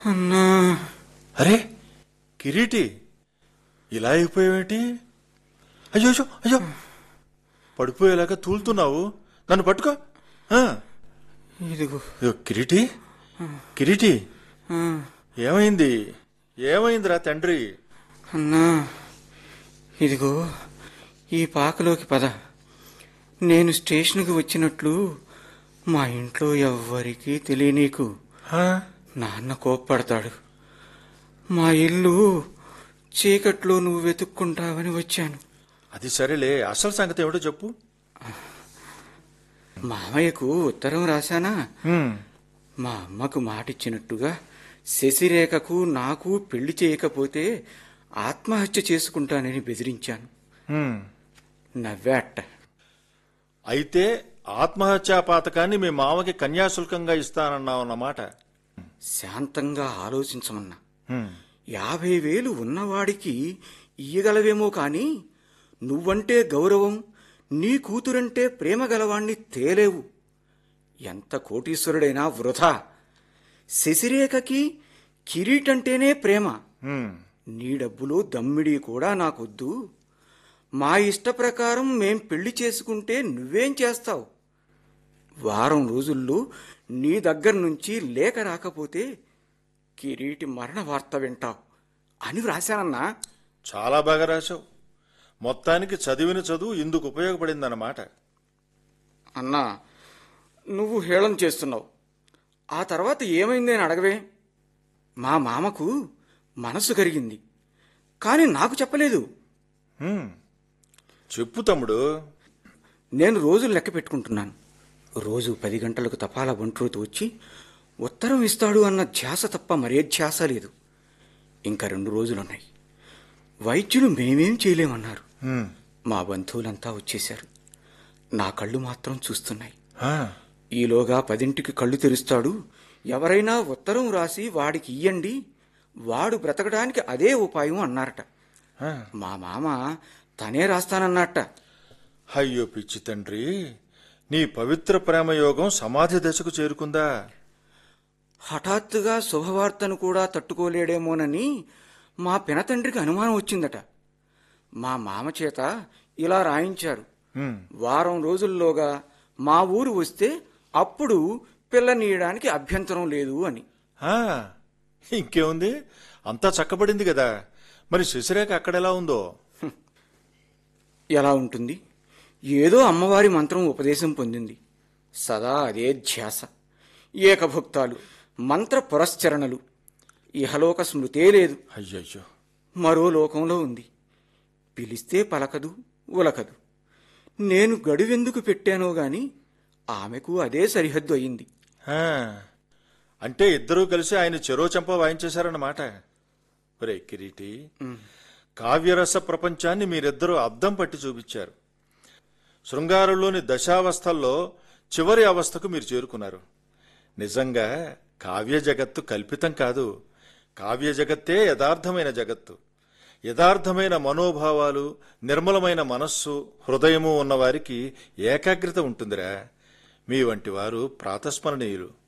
అన్నా అరే కిరీటి ఇలా అయిపోయావేంటి అయ్యో అయ్యో అయ్యో పడిపోయేలాగా తూలుతున్నావు నన్ను పట్టుకో ఆ. ఇదిగో అయ్యో, కిరీటి కిరీటి ఆ, ఏమైంది ఏమైందిరా తండ్రి అన్నా ఇదిగో ఈ పాకలోకి పద నేను స్టేషన్కి వచ్చినట్లు మా ఇంట్లో ఎవ్వరికీ తెలియనీకు ఆ? నాన్న కోప్పడతాడు మా ఇల్లు చీకట్లో నువ్వు వెతుక్కుంటావని వచ్చాను అది సరేలే అసలు సంగతి ఏమిటో చెప్పు మామయ్యకు ఉత్తరం రాశానా హ్మ్. మా అమ్మకు మాటిచ్చినట్టుగా శశిరేఖకు నాకు పెళ్లి చేయకపోతే ఆత్మహత్య చేసుకుంటానని బెదిరించాను హ్మ్. నవ్వాట అయితే ఆత్మహత్యా పాతకాన్ని మీ మామకి కన్యాశుల్కంగా ఇస్తానన్నావు అన్నమాట శాంతంగా ఆలోచించమన్నా హ్మ్. యాభై వేలు ఉన్నవాడికి ఇయ్యగలవేమో కాని నువ్వంటే గౌరవం నీ కూతురంటే ప్రేమ గలవాణ్ణి తేలేవు ఎంత కోటీశ్వరుడైనా వృధా శశిరేఖకి కిరీటంటేనే ప్రేమ హ్మ్. నీ డబ్బులు దమ్మిడి కూడా నాకొద్దు మా ఇష్ట ప్రకారం మేం పెళ్లి చేసుకుంటే నువ్వేం చేస్తావు వారం రోజుల్లో నీ దగ్గర నుంచి లేఖ రాకపోతే కిరీటి మరణ వార్త వింటావు అని వ్రాశానన్నా చాలా బాగా రాశావు మొత్తానికి చదివిన చదువు ఇందుకు ఉపయోగపడిందన్నమాట అన్నా నువ్వు హేళన చేస్తున్నావు ఆ తర్వాత ఏమైంది అని అడగవే మా మామకు మనసు కరిగింది కానీ నాకు చెప్పలేదు హ్మ్. చెప్పు తమ్ముడు నేను రోజులు లెక్క పెట్టుకుంటున్నాను రోజు పది గంటలకు తపాలా బంట్రోతు వచ్చి ఉత్తరం ఇస్తాడు అన్న ధ్యాస తప్ప మరే ధ్యాస లేదు ఇంకా రెండు రోజులున్నాయి వైద్యులు మేమేం చేయలేమన్నారు హ్మ్. మా బంధువులంతా వచ్చేశారు నా కళ్ళు మాత్రం చూస్తున్నాయి ఆ. ఈలోగా పదింటికి కళ్ళు తెరుస్తాడు ఎవరైనా ఉత్తరం రాసి వాడికి ఇయ్యండి వాడు బ్రతకడానికి అదే ఉపాయం అన్నారట ఆ. మా మామ తనే రాస్తానన్నట్ట అయ్యో పిచ్చి తండ్రి నీ పవిత్ర ప్రేమయోగం సమాధి దశకు చేరుకుందా హఠాత్తుగా శుభవార్తను కూడా తట్టుకోలేడేమోనని మా పినతండ్రికి అనుమానం వచ్చిందట మా మామ చేత ఇలా రాయించారు హ్మ్. వారం రోజుల్లోగా మా ఊరు వస్తే అప్పుడు పిల్లనీయడానికి అభ్యంతరం లేదు అని ఆ. ఇంకేముంది అంతా చక్కబడింది కదా మరి శశిరేఖ అక్కడెలా ఉందో ఎలా ఉంటుంది ఏదో అమ్మవారి మంత్రం ఉపదేశం పొందింది సదా అదే ధ్యాస ఏకభుక్తాలు మంత్ర పురశ్చరణలు ఇహలోక స్మృతే లేదు అయ్యయ్యో మరో లోకంలో ఉంది పిలిస్తే పలకదు ఉలకదు నేను గడువెందుకు పెట్టానో గాని ఆమెకు అదే సరిహద్దు అయింది ఆ. అంటే ఇద్దరూ కలిసి ఆయన చెరో చెంప వాయించేశారన్నమాట ఒరే కిరీటి కావ్యరస ప్రపంచాన్ని మీరిద్దరూ అద్దం పట్టి చూపించారు శృంగారంలోని దశావస్థల్లో చివరి అవస్థకు మీరు చేరుకున్నారు నిజంగా కావ్య జగత్తు కల్పితం కాదు కావ్య జగత్తే యథార్థమైన జగత్తు యథార్థమైన మనోభావాలు నిర్మలమైన మనస్సు హృదయము ఉన్నవారికి ఏకాగ్రత ఉంటుందిరా మీ వంటి వారు ప్రాతస్మరణీయులు